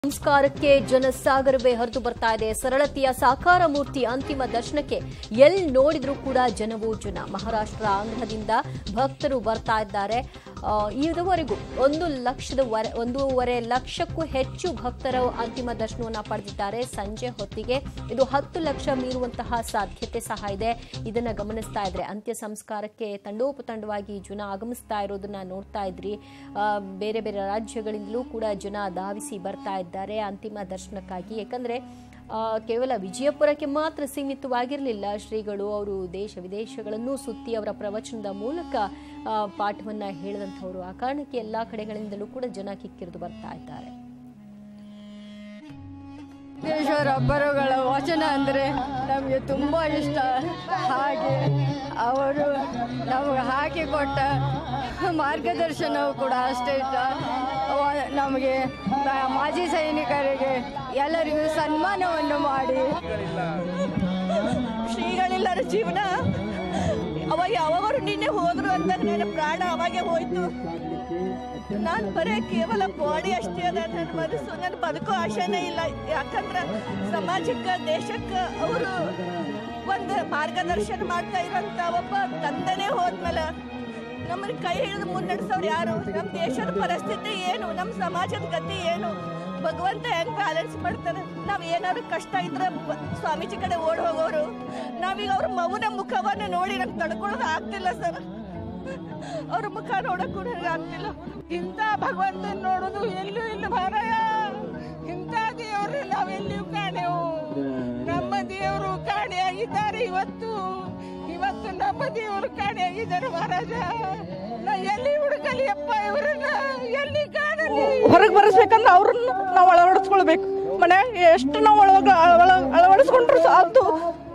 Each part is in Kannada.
ಸಂಸ್ಕಾರಕ್ಕೆ ಜನಸಾಗರವೇ ಹರಿದು ಬರ್ತಾ ಇದೆ ಸರಳತೆಯ ಸಾಕಾರ ಮೂರ್ತಿ ಅಂತಿಮ ದರ್ಶನಕ್ಕೆ ಎಲ್ಲಿ ನೋಡಿದ್ರೂ ಕೂಡ ಜನವೂ ಜನ ಮಹಾರಾಷ್ಟ್ರ ಆಂಧ್ರದಿಂದ ಭಕ್ತರು ಬರ್ತಾ ಇದ್ದಾರೆ ಆ, ಇದುವರೆಗೂ ಒಂದು ಲಕ್ಷದ ವರೆ- ಒಂದೂವರೆ ಲಕ್ಷಕ್ಕೂ ಹೆಚ್ಚು ಭಕ್ತರ ಅಂತಿಮ ದರ್ಶನವನ್ನ ಪಡೆದಿದ್ದಾರೆ ಸಂಜೆ ಹೊತ್ತಿಗೆ ಇದು ಹತ್ತು ಲಕ್ಷ ಮೀರುವಂತಹ ಸಾಧ್ಯತೆ ಸಹ ಇದೆ ಇದನ್ನ ಗಮನಿಸ್ತಾ ಇದ್ರೆ ಅಂತ್ಯ ಸಂಸ್ಕಾರಕ್ಕೆ ತಂಡೋಪತಂಡವಾಗಿ ಜನ ಆಗಮಿಸ್ತಾ ಇರೋದನ್ನ ನೋಡ್ತಾ ಇದ್ರಿ ಆ, ಬೇರೆ ಬೇರೆ ರಾಜ್ಯಗಳಿಂದಲೂ ಕೂಡ ಜನ ಧಾವಿಸಿ ಬರ್ತಾ ಇದ್ದಾರೆ ಅಂತಿಮ ದರ್ಶನಕ್ಕಾಗಿ ಯಾಕಂದ್ರೆ ಆ, ಕೇವಲ ವಿಜಯಪುರಕ್ಕೆ ಮಾತ್ರ ಸೀಮಿತವಾಗಿರಲಿಲ್ಲ ಶ್ರೀಗಳು ಅವರು ದೇಶ ವಿದೇಶಗಳನ್ನು ಸುತ್ತಿ ಅವರ ಪ್ರವಚನದ ಮೂಲಕ ಆ, ಪಾಠವನ್ನ ಹೇಳಿದಂಥವರು ಆ ಕಾರಣಕ್ಕೆ ಎಲ್ಲಾ ಕಡೆಗಳಿಂದಲೂ ಕೂಡ ಜನ ಕಿಕ್ಕಿರಿದು ಬರ್ತಾ ಇದ್ದಾರೆ ಸಿದ್ದೇಶ್ವರ ಅಬ್ಬರುಗಳ ವಚನ ಅಂದರೆ ನಮಗೆ ತುಂಬ ಇಷ್ಟ ಹಾಗೆ ಅವರು ನಮಗೆ ಹಾಕಿಕೊಟ್ಟ ಮಾರ್ಗದರ್ಶನವು ಕೂಡ ಅಷ್ಟೇ ಇಷ್ಟ ಅವ- ನಮಗೆ ನ- ಮಾಜಿ ಸೈನಿಕರಿಗೆ ಎಲ್ಲರಿಗೂ ಸನ್ಮಾನವನ್ನು ಮಾಡಿ ಶ್ರೀಗಳಿಲ್ಲರ ಜೀವನ ಅವಾಗ ಯಾವಾಗರು ನಿನ್ನೆ ಹೋದ್ರು ಅಂದಾಗ ನನ್ನ ಪ್ರಾಣ ಅವಾಗೆ ಹೋಯ್ತು ನಾನು ಬರೇ ಕೇವಲ ಬಾಡಿ ಅಷ್ಟೇ ಅದ ನನ್ನ ಮನಸ್ಸು ನನ್ನ ಬದುಕೋ ಆಶೆನೇ ಇಲ್ಲ ಯಾಕಂದ್ರೆ ಸಮಾಜಕ್ಕೆ ದೇಶಕ್ಕೆ ಅವರು ಒಂದು ಮಾರ್ಗದರ್ಶನ ಮಾಡ್ತಾ ಇರೋಂಥ ಒಬ್ಬ ತಂದೆನೇ ಹೋದ್ಮೇಲೆ ನಮ್ಮನ್ನ ಕೈ ಹಿಡಿದು ಮುನ್ನಡೆಸೋರು ಯಾರು ನಮ್ಮ ದೇಶದ ಪರಿಸ್ಥಿತಿ ಏನು ನಮ್ಮ ಸಮಾಜದ ಗತಿ ಏನು ಭಗವಂತ ಹೆಂಗ್ ಬ್ಯಾಲೆನ್ಸ್ ಮಾಡ್ತಾರೆ ನಾವ್ ಏನಾದ್ರು ಕಷ್ಟ ಇದ್ರೆ ಬ- ಸ್ವಾಮೀಜಿ ಕಡೆ ಓಡ್ ಹೋಗೋರು ನಾವೀಗ ಅವ್ರ ಮಗುನ ಮುಖವನ್ನು ನೋಡಿ ನಂಗೆ ತಡ್ಕೊಳ್ಳೋದು ಆಗ್ತಿಲ್ಲ ಸರ್ ಅವ್ರ ಮುಖ ನೋಡಕ್ ಕೂಡ ನಂಗೆ ಆಗ್ತಿಲ್ಲ ಇಂಥ ಭಗವಂತನ ನೋಡೋದು ಎಲ್ಲೂ ಇಲ್ಲ ಮಾರಾಯ ಇಂಥ ದೇವರು ನಾವೆಲ್ಲಿಯೂ ಕಾಣೆವು ನಮ್ಮ ದೇವರು ಕಾಣೆಯಾಗಿದ್ದಾರೆ ಇವತ್ತು ಇವತ್ತು ನಮ್ಮ ದೇವರು ಕಾಣೆಯಾಗಿದ್ದಾರೆ ಮಹಾರಾಜ ನಾ ಎಲ್ಲಿ ಹುಡುಕಲಿಯಪ್ಪ ಇವರನ್ನ ಎಲ್ಲಿ ಕಾಣಲಿ ಹೊರಗೆ ಬರೆಸ್ಬೇಕಂದ್ರೆ ಅವ್ರನ್ನ ನಾವು ಅಳವಡಿಸ್ಕೊಳ್ಬೇಕು ಮನೆ ಎಷ್ಟು ನಾವು ಒಳಗ ಒಳ- ಅಳವಡಿಸ್ಕೊಂಡ್ರು ಸಾಕು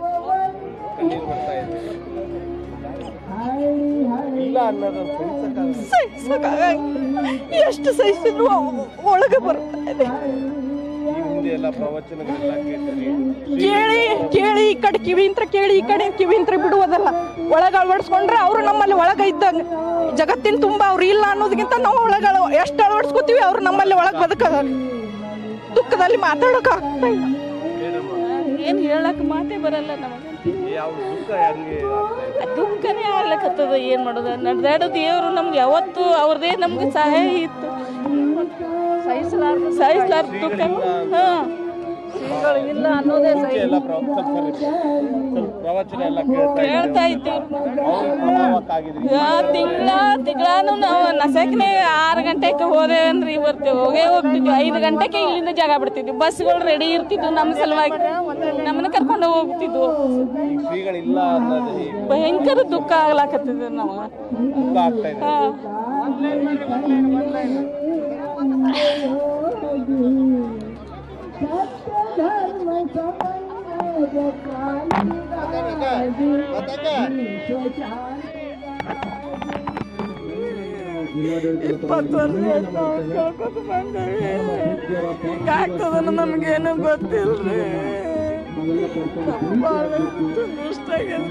ಸಹಿಸಕ್ಕಾಗಲ್ಲ. ಎಷ್ಟು ಸಹಿಸಿದ್ರು ಒಳಗೆ ಬರ್ತಾ ಇದೆ ಈ ಹಿಂದೆ ಎಲ್ಲ ಪ್ರವಚನಗಳೆಲ್ಲ ಕೇಳ್ತೀರಿ ಕೇಳಿ ಕೇಳಿ ಈ ಕಡೆ ಕಿವಿ ಇಂತ್ರ ಕೇಳಿ ಈ ಕಡೆ ಕಿವಿ ಇಂತ್ರ ಬಿಡುವುದಲ್ಲ ಒಳಗ ಅಳವಡಿಸ್ಕೊಂಡ್ರೆ ಅವರು ನಮ್ಮಲ್ಲಿ ಒಳಗ ಇದ್ದಂಗೆ ಜಗತ್ತಿನ ತುಂಬ ಅವ್ರು ಇಲ್ಲ ಅನ್ನೋದಕ್ಕಿಂತ ನಾವು ಒಳಗ ಎಷ್ಟು ಅಳವಡಿಸ್ಕೋತೀವಿ ಅವ್ರು ನಮ್ಮಲ್ಲಿ ಒಳಗೆ ಬದುಕದ ದುಃಖದಲ್ಲಿ ಮಾತಾಡೋಕೆ ಆಗ್ತಾ ಇಲ್ಲ ಏನು ಹೇಳಕ್ ಮಾತೇ ಬರಲ್ಲ ನಮಗೆ ಯಾವ ದುಃಖ ಹೆಂಗೆ ಆಗ್ತಾ ಇದೆ ದುಃಖನೇ ಆಗ್ಲಕತ್ತದ ಏನು ಮಾಡೋದು ನಡೆದಾಡೋ ದೇವರು ನಮ್ಗೆ ಯಾವತ್ತು ಅವ್ರದೇ ನಮ್ಗೆ ಸಹಾಯ ಇತ್ತು ಸಹಿಸಲಾರ್ದ ದುಃಖ ಹಾಂ ಇಲ್ಲ ಅನ್ನೋದೇ ಮುಂಚೆ ಎಲ್ಲ ಪ್ರ- ಸ್ವಲ್ಪ ಸರಿ, ಸ್ವಲ್ಪ ಪ್ರವಚನ ಎಲ್ಲ ಕೇಳ್ತಾ ಕೇಳ್ತಾ ಇದ್ದೀವಿ ಇದ್ದೀವಿ ಅವ್ರು ಪ್ರಭಾವಕ್ ಆಗಿದ್ರಿ ತಿಂಗಳ ತಿಂಗಳಾನು ನಾವು ನಸಕ್ನೆ ಆರು ಗಂಟೆಗೆ ಹೋದೆ ಅಂದ್ರೆ ಇವತ್ತು ಹೋಗೇ ಹೋಗ್ತಿದ್ವಿ ಐದು ಗಂಟೆಗೆ ಇಲ್ಲಿಂದ ಜಾಗ ಬಿಡ್ತಿದ್ವಿ ಬಸ್ಗಳು ರೆಡಿ ಇರ್ತಿದ್ವು ನಮ್ಮ ಸಲುವಾಗಿ ನಮ್ಮನ್ನ ಕರ್ಕೊಂಡು ಹೋಗ್ತಿದ್ವು ಈಗ ಶ್ರೀಗಳಿಲ್ಲ ಅನ್ನೋದು ಈ ಭಯಂಕರ ದುಃಖ ಆಗ್ಲಾಕತ್ತಿದ್ವಿ ನಮಗೆ ದುಃಖ ಆಗ್ತಾ ಇದೆ ಹಾಂ ಆಗ್ತದನ್ನ ನಮ್ಗೇನು ಗೊತ್ತಿಲ್ರಿ ಭಾಳ ಇಷ್ಟ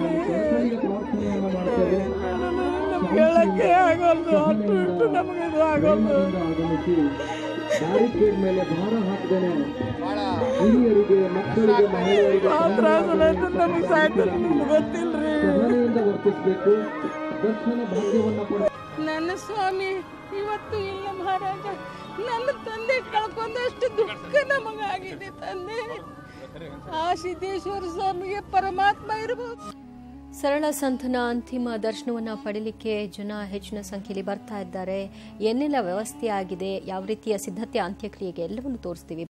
ನಮ್ಗೆ ಹೇಳಕ್ಕೆ ಆಗೋಲ್ದು ಅಷ್ಟು ಇಷ್ಟು ನಮ್ಗೆ ಇದು ಆಗೋಲ್ದು ಬ್ಯಾರಿಕೇಡ್ ಮೇಲೆ ಭಾರ ಹಾಕದೇನೆ ಹಿರಿಯರಿಗೆ ಮಕ್ಕಳಿಗೆ ಮಹಿಳೆಯರಿಗೆ ಆ ತ್ರಾಸನ ನಮ್ಗೆ ಸಾಯ್ತಾರೆ ನಿಮ್ಗೆ ಗೊತ್ತಿಲ್ರಿ ಸಹನೆಯಿಂದ ವರ್ತಿಸಬೇಕು ದರ್ಶನ ಭಾಗ್ಯವನ್ನ ಕೊಡ ನನ್ನ ಸ್ವಾಮಿ ಇವತ್ತು ಇಲ್ಲ ಮಹಾರಾಜ ನನ್ನ ತಂದೆ ಕಳ್ಕೊಂಡಷ್ಟು ದುಃಖ ನಮಗಾಗಿದೆ ತಂದೆ ಆ ಸಿದ್ದೇಶ್ವರ ಸ್ವಾಮಿಗೆ ಪರಮಾತ್ಮ ಇರಬಹುದು ಸರಳ ಸಂತನ ಅಂತಿಮ ದರ್ಶನವನ್ನ ಪಡಿಲಿಕ್ಕೆ ಜನ ಹೆಚ್ಚಿನ ಸಂಖ್ಯೆಯಲ್ಲಿ ಬರ್ತಾ ಇದ್ದಾರೆ ಏನೆಲ್ಲ ವ್ಯವಸ್ಥೆ ಆಗಿದೆ ಯಾವ ರೀತಿಯ ಸಿದ್ಧತೆ ಅಂತ್ಯಕ್ರಿಯೆಗೆ ಎಲ್ಲವನ್ನು ತೋರಿಸ್ತೀವಿ